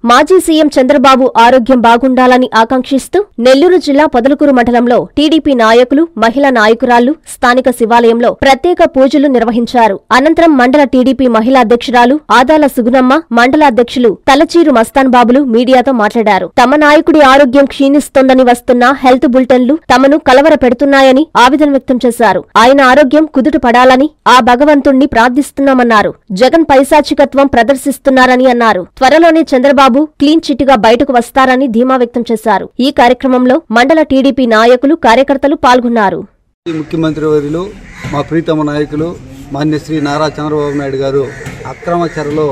మాజీ సీఎం చంద్రబాబు ఆరోగ్యం బాగుండాలని ఆకాంక్షిస్తూ నెల్లూరు జిల్లా పొదలకూరు మండలంలో టీడీపీ నాయకులు మహిళా నాయకురాళ్లు స్థానిక శివాలయంలో ప్రత్యేక పూజలు నిర్వహించారు అనంతరం మండల టీడీపీ మహిళా అధ్యక్షురాలు ఆదాల సుగుణమ్మ మండల అధ్యక్షులు తలచీరు మస్తాన్ బాబులు మీడియాతో మాట్లాడారు తమ నాయకుడి ఆరోగ్యం క్షీణిస్తోందని వస్తున్న హెల్త్ బులెటిన్లు తమను కలవర పెడుతున్నాయని ఆవేదన వ్యక్తం చేశారు ఆయన ఆరోగ్యం కుదుట పడాలని ఆ భగవంతుణ్ణి ప్రార్థిస్తున్నామన్నారు జగన్ పైశాచికత్వం ప్రదర్శిస్తున్నారని అన్నారు త్వరలోనే చంద్రబాబు క్లీన్ చిట్ గా బయటకు వస్తారని ధీమా వ్యక్తం చేశారు ఈ కార్యక్రమంలో మండల టీడీపీ నాయకులు కార్యకర్తలు పాల్గొన్నారు ఈ ముఖ్యమంత్రి వర్యులు మా ప్రీతమ నాయకులు మాన్య శ్రీ నారా చంద్రబాబు నాయుడు గారు అక్రమ చెరలో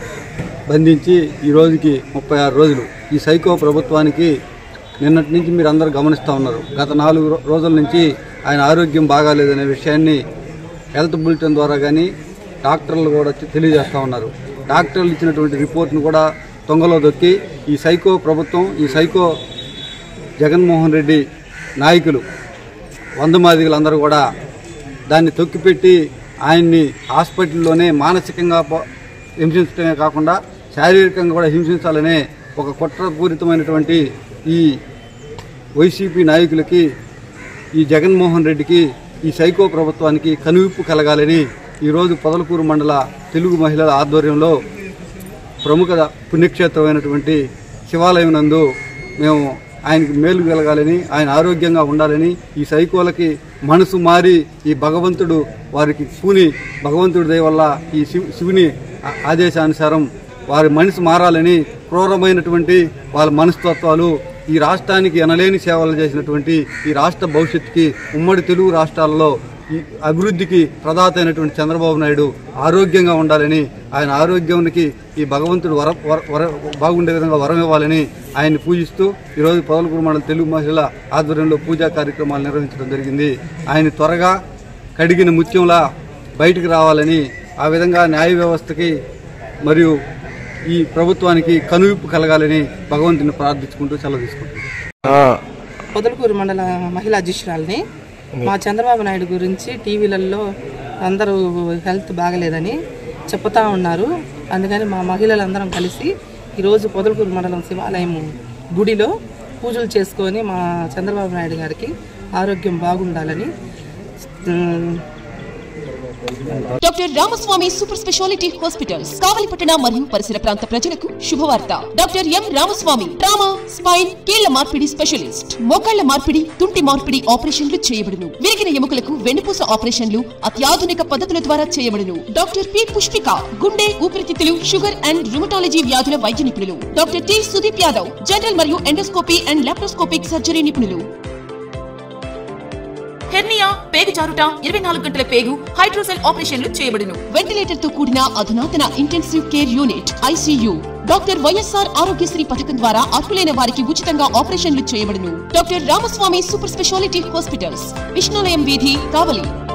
బంధించి ఈ రోజుకి ముప్పై ఆరు రోజులు ఈ సైకో ప్రభుత్వానికి నిన్నటి నుంచి మీరు అందరూ గమనిస్తూ ఉన్నారు గత నాలుగు రో- రోజుల నుంచి ఆయన ఆరోగ్యం బాగాలేదనే విషయాన్ని హెల్త్ బులెటిన్ ద్వారా కానీ డాక్టర్లు కూడా చె- తెలియజేస్తూ ఉన్నారు డాక్టర్లు ఇచ్చినటువంటి రిపోర్ట్ను కూడా తొంగలో దొక్కి ఈ సైకో ప్రభుత్వం ఈ సైకో జగన్మోహన్ రెడ్డి నాయకులు వందమాదిగులందరూ కూడా దాన్ని తొక్కిపెట్టి ఆయన్ని హాస్పిటల్లోనే మానసికంగా పో- హింసించడమే కాకుండా శారీరకంగా కూడా హింసించాలనే ఒక కుట్రపూరితమైనటువంటి ఈ వైసీపీ నాయకులకి ఈ జగన్మోహన్ రెడ్డికి ఈ సైకో ప్రభుత్వానికి కనువిప్పు కలగాలని ఈరోజు పొదలకూరు మండల తెలుగు మహిళల ఆధ్వర్యంలో ప్రముఖ పుణ్యక్షేత్రమైనటువంటి శివాలయం నందు మేము ఆయనకి మేలు కలగాలని ఆయన ఆరోగ్యంగా ఉండాలని ఈ సైకోలకి మనసు మారి ఈ భగవంతుడు వారికి పూని భగవంతుడి దయ వల్ల ఈ శివ శివుని ఆ- ఆదేశానుసారం వారి మనసు మారాలని క్రూరమైనటువంటి వాళ్ళ మనస్తత్వాలు ఈ రాష్ట్రానికి ఎనలేని సేవలు చేసినటువంటి ఈ రాష్ట్ర భవిష్యత్తుకి ఉమ్మడి తెలుగు రాష్ట్రాల్లో ఈ అభివృద్ధికి ప్రదాత అయినటువంటి చంద్రబాబు నాయుడు ఆరోగ్యంగా ఉండాలని ఆయన ఆరోగ్యానికి ఈ భగవంతుడు వర వర వర- బాగుండే విధంగా వరం ఇవ్వాలని ఆయన్ని పూజిస్తూ ఈరోజు పదలకూరు మండలం తెలుగు మహిళల ఆధ్వర్యంలో పూజా కార్యక్రమాలు నిర్వహించడం జరిగింది ఆయన త్వరగా కడిగిన ముత్యంలా బయటికి రావాలని ఆ విధంగా న్యాయ వ్యవస్థకి మరియు ఈ ప్రభుత్వానికి కనువిప్పు కలగాలని భగవంతుని ప్రార్థించుకుంటూ సెలవు తీసుకుంటున్నాను పొదలకూరు మండల మహిళా అధ్యక్షురాలని మా చంద్రబాబు నాయుడు గురించి టీవీలలో అందరూ హెల్త్ బాగలేదని చెప్తా ఉన్నారు అందుకని మా మహిళలందరం కలిసి ఈరోజు పొదలకూరు మండలం శివాలయం గుడిలో పూజలు చేసుకొని మా చంద్రబాబు నాయుడు గారికి ఆరోగ్యం బాగుండాలని ఉమ్, doctor Ramaswamy super speciality hospitals కావలిపట్టణ మరియు పరిసర ప్రాంత ప్రజలకు శుభవార్త doctor M Ramaswamy trauma spine కీళ్ల మార్పిడి స్పెషలిస్ట్ మోకాళ్ల మార్పిడి తుంటి మార్పిడి ఆపరేషన్లు చేయబడును విరిగిన ఎముకలకు వెన్నుపూస ఆపరేషన్లు అత్యాధునిక పద్ధతుల ద్వారా చేయబడును డాక్టర్ పి పుష్పిక గుండె ఊపిరితిత్తులు షుగర్ అండ్ రుమటాలజీ వ్యాధుల వైద్య నిపుణులు doctor T Sudeep Yadav general మరియు ఎండోస్కోపీ అండ్ లాప్రోస్కోపిక్ సర్జరీ నిపుణులు హెర్నియా పేగు జారుట ఇరవై నాలుగు గంటల పేగు హైడ్రోసెల్ ఆపరేషన్లు చేయబడును వెంటిలేటర్ తో కూడిన అధునాతన intensive care unit ICU doctor YSR Aarogyasri పథకం ద్వారా అర్హులైన వారికి ఉచితంగా ఆపరేషన్లు చేయబడును doctor Ramaswamy super speciality hospitals Vishnulayam వీధి కావలి